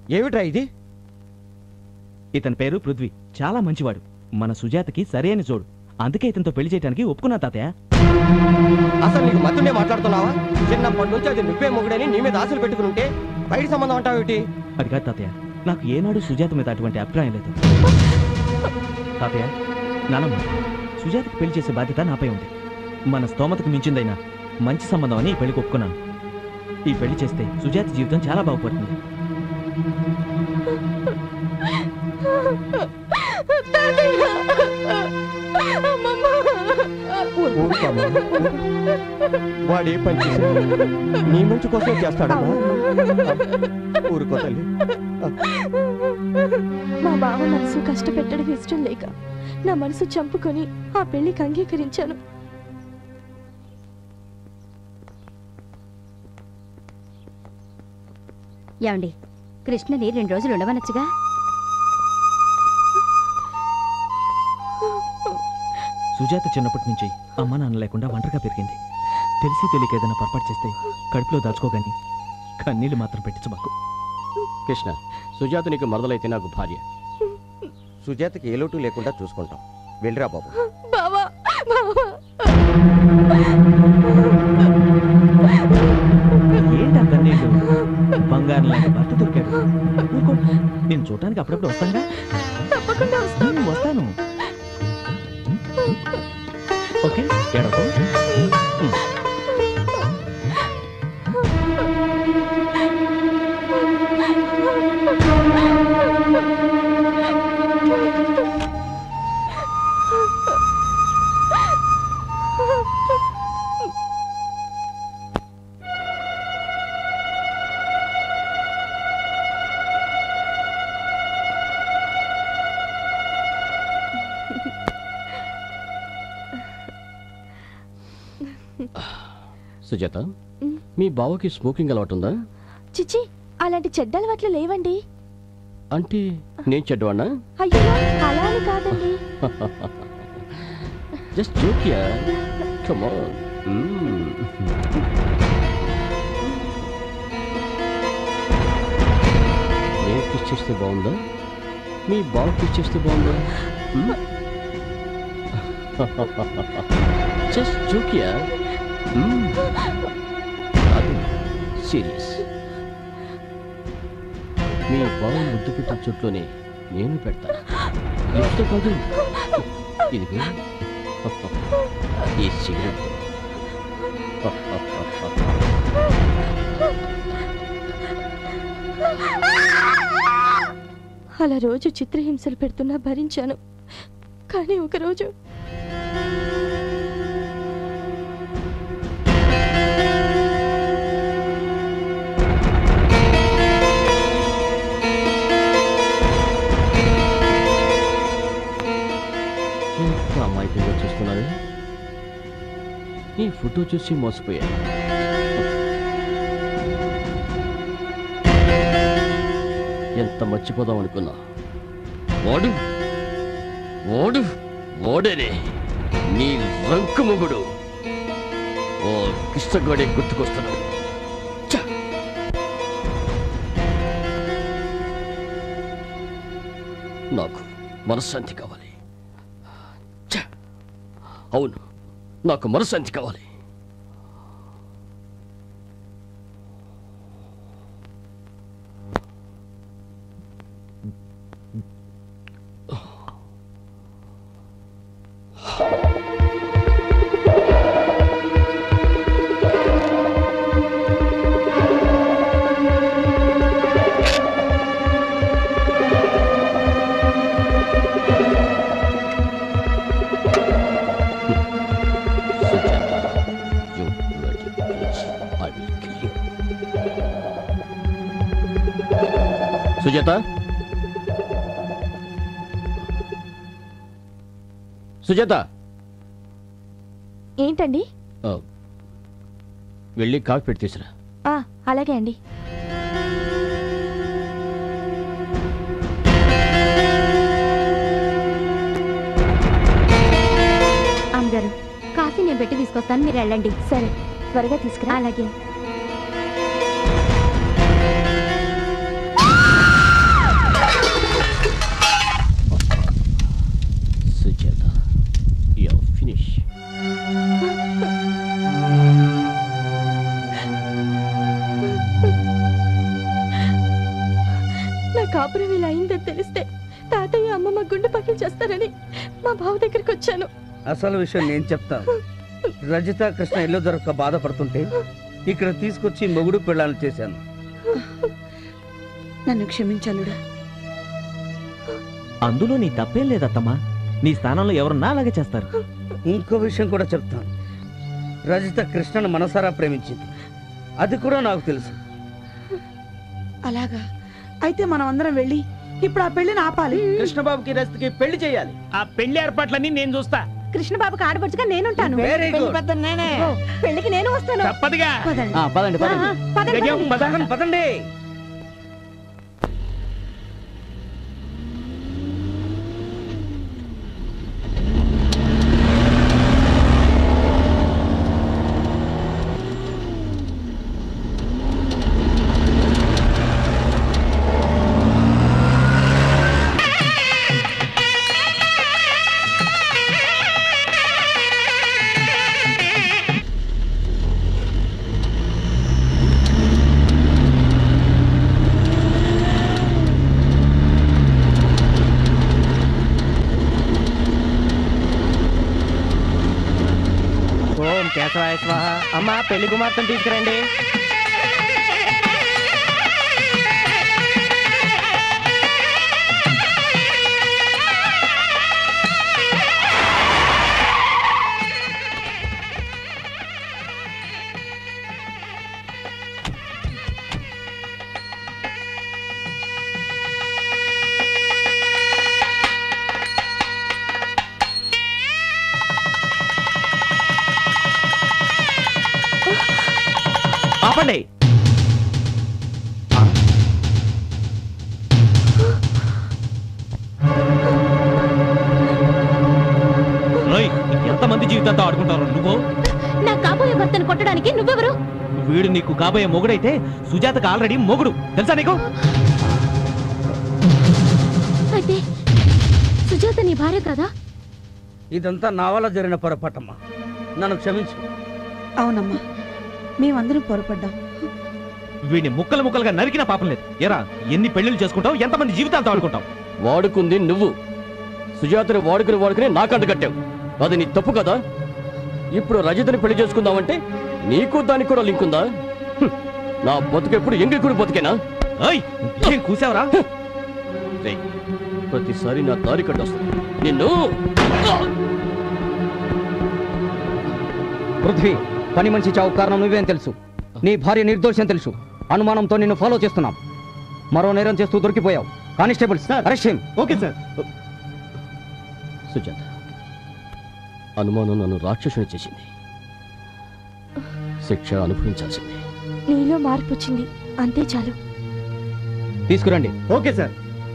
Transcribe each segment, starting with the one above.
ఏమిట్రా ఇది ఇతని పేరు పృథ్వీ చాలా మంచివాడు మన సుజాతకి సరైన జోడు అందుకే ఇతనితో పెళ్లి చేయడానికి ఒప్పుకున్నా తాతయ్య అసలు నీకు మత్తుండే మాట్లాడుతున్నావా చిన్నప్పటి నుంచి అది నువ్వే మొగుడని నీ మీద ఆశలు పెట్టుకుని ఉంటే బయట సంబంధం అంటావేమిటి అది కాదు తాతయ్య నాకు ఏనాడు సుజాత మీద అటువంటి అభిప్రాయం లేదు తాతయ్య నానమ్మ సుజాతకి పెళ్లి చేసే బాధ్యత నాపై ఉంది మన స్తోమతకు మించిందైనా మంచి సంబంధం అని ఈ పెళ్లికి ఒప్పుకున్నాను ఈ పెళ్లి చేస్తే సుజాత జీవితం చాలా బాగుపడుతుంది ఊరుకోమ్మా. వాడు ఏ పని చేసినా నీ మంచి కోసం చేస్తాడమ్మా ఊరుకో తల్లి మా బావ మనసు కష్టపెట్టడం ఇష్టం లేక నా మనసు చంపుకొని ఆ పెళ్లికి అంగీకరించాను ఏమండి కృష్ణని రెండు రోజులు ఉండవనొచ్చుగా సుజాత చిన్నప్పటి నుంచి అమ్మ నాన్న లేకుండా ఒంటరిగా పెరిగింది తెలిసి తెలియక ఏదైనా పొరపాటు చేస్తే కడుపులో దాచుకోగాని కన్నీళ్ళు మాత్రం పెట్టించమాకు కృష్ణ సుజాత నీకు మరదలైతే నాకు భార్య సుజాతకి ఏ లోటు లేకుండా చూసుకుంటాం వెళ్ళిరా బాబు బావా బావా ఏంటా కన్నీళ్ళు బంగారం లాంటి భర్త దొరికాడు ఊరుకో. నేను చూడటానికి అప్పుడప్పుడు వస్తాగా తప్పకుండా వస్తాను ఉమ్, వస్తాను ఓకే ఏడవకు. ఉమ్. సుజాత మీ బావకి స్మోకింగ్ అలవాటు ఉందా చిచి అలాంటి చెడ్డ అలవాట్లు లేవండి అంటే నేను చెడ్డవాణ్ణా అయ్యో అలా అని కాదండి జస్ట్ జోకియా కమ్ ఆన్ నేను కిస్ చేస్తే బాగుందా మీ బావ కిస్ చేస్తే బాగుందా జస్ట్ జోకియా అది సీరియస్ మీ బావ ముద్దు పెట్టిన చుట్లోనే నేను పెడతాను లిప్స్తో కాదు ఇది ఈ సిగరెట్ అలా రోజు చిత్రహింసలు పెడుతున్నా భరించాను కానీ ఒకరోజు ఎంత అమాయకంగా చూస్తున్నాను ఈ ఫోటో చూసి మోసపోయాను ఎంత మర్చిపోదాం అనుకున్నా వాడు వాడు వాడేనే నీ రంకు మొగుడు ఓ కిష్టగాడే గుర్తుకొస్తున్నాడు ఛ! నాకు మనశ్శాంతి కావాలి ఛ! అవును నాకు మనశ్శాంతి కావాలి Sujata, you bloody bitch. I will kill you. Sujatha Sujatha ఏంటండి ఆ, వెళ్ళి కాఫీ పెట్టి తీసురా ఆ, అలాగే అండి అమ్మగారు కాఫీ నేను పెట్టి తీసుకొస్తాను మీరు వెళ్ళండి సరే త్వరగా తీసుకురా అలాగే కాపురం ఇలా అయిందని తెలిస్తే తాతయ్య అమ్మమ్మ గుండె పగిలి చేస్తారని మా బావ దగ్గరికి వచ్చాను అసలు విషయం నేను చెప్తాను రజిత కృష్ణ ఇల్లు దొరక్క బాధపడుతుంటే ఇక్కడ తీసుకొచ్చి మొగుడు పెళ్ళాలను చేశాను నన్ను క్షమించాలుడా అందులో నీ తప్పేం లేదత్తమ్మా నీ స్థానంలో ఎవరున్నా అలాగే చేస్తారు ఇంకో విషయం కూడా చెప్తాను రజిత కృష్ణను మనసారా ప్రేమించింది అది కూడా నాకు తెలుసు అలాగా అయితే మనం అందరం వెళ్ళి ఇప్పుడు ఆ పెళ్లిని ఆపాలి కృష్ణబాబుకి రస్తికి పెళ్లి చేయాలి ఆ పెళ్లి ఏర్పాట్లన్నీ నేను చూస్తా కృష్ణబాబుకి ఆడపడుచుగా నేనుంటాను వెరీ గుడ్ పెళ్లికి నేను వస్తాను తప్పదుగా పదండి పదండి ఆ, ఆ, పదండి, గజం పదండి. పద పదండి, పదండి ఓం కేశవాయ స్వాహ అమ్మ పెళ్లి కుమార్తెను తీసుకురండి ఆపండి ఓయ్, ఎంతమంది జీవితంతో ఆడుకుంటారు నువ్వు నా కాబోయే భర్తను కొట్టడానికి నువ్వెవరు వీడు నీకు కాబోయే మొగుడైతే సుజాతకు ఆల్రెడీ మొగుడు తెలుసా నీకు అయితే సుజాత నీ భార్య కదా ఇదంతా నా వల్ల జరిగిన పొరపాటమ్మా నన్ను క్షమించు అవునమ్మా మేమందరం పొరపడ్డాం వీడిని ముక్కలు ముక్కలుగా నరికిన పాపం లేదు ఎరా ఎన్ని పెళ్లిళ్ళు చేసుకుంటావు ఎంతమంది జీవితాలతో ఆడుకుంటావు వాడుకుంది నువ్వు సుజాతని వాడుకుని వాడుకుని నాకంట కట్టావు అది నీ తప్పు కదా ఇప్పుడు రజితని పెళ్లి చేసుకుందామంటే నీకు దానికి కూడా లింక్ ఉందా హ్మ్. నా బతుకెప్పుడు ఎంగికుడి బతికేనా ఓయ్ ఏం కూసావరా రేయ్, ప్రతిసారి నా దారి కట్టొస్తుంది నిన్ను పృథ్వీ పని మనిషి చావు కారణం నువ్వేం తెలుసు నీ భార్య నిర్దోషం తెలుసు అనుమానంతో నిన్ను ఫాలో చేస్తున్నాం మరో నేరం చేస్తూ దొరికిపోయావు constables arrest him okay sir Sujatha అనుమానం నన్ను రాక్షసుని చేసింది శిక్ష అనుభవించాల్సింది నీలో మార్పు వచ్చింది అంతే చాలు తీసుకురండి ఓకే సార్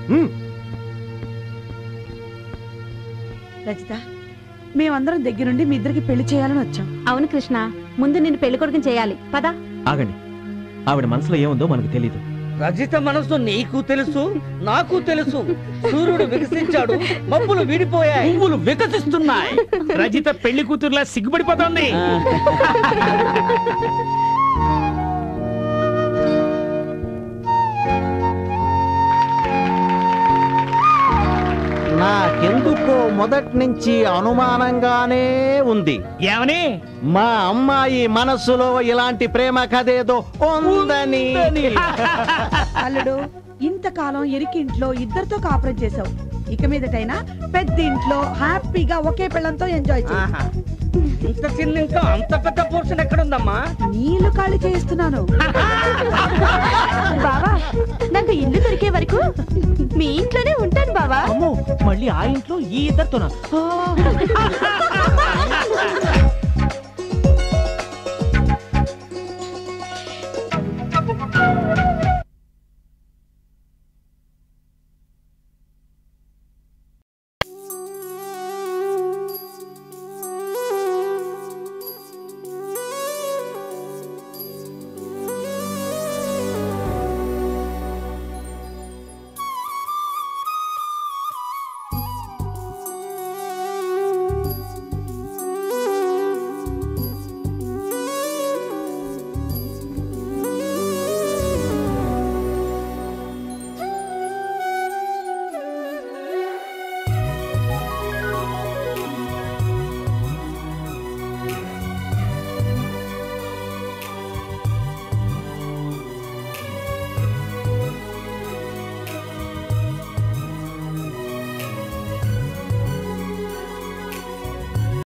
రజిత మేమందరం దగ్గరుండి మీ ఇద్దరికి పెళ్లి చేయాలని వచ్చాం అవును కృష్ణ ముందు నిన్ను పెళ్లి కొడుకుని చేయాలి పదా ఆగండి ఆవిడ మనసులో ఏముందో మనకు తెలీదు రజిత మనసు నీకు తెలుసు నాకు తెలుసు సూర్యుడు వికసించాడు మబ్బులు విడిపోయాయి పువ్వులు వికసిస్తున్నాయి రజిత పెళ్లి కూతురులా సిగ్గుపడిపోతోంది నాకెందుకో మొదటి నుంచి అనుమానంగానే ఉంది ఏమని మా అమ్మాయి మనస్సులో ఇలాంటి ప్రేమ కథేదో ఉందని అల్లుడు ఇంతకాలం ఎరికింట్లో ఇద్దరితో కాపురం చేసావు ఇక మీదటైనా పెద్ద ఇంట్లో హ్యాపీగా ఒకే పిల్లంతో ఎంజాయ్ చేయి ఆహా. ఇంత చిన్న ఇంకా అంత పెద్ద పోర్షన్ ఎక్కడుందమ్మా నీళ్లు ఖాళీ చేయిస్తున్నాను బావా నాకు ఇల్లు దొరికే వరకు మీ ఇంట్లోనే ఉంటాను బావా అమ్మో మళ్ళీ ఆ ఇంట్లో ఈ ఇద్దరితోనా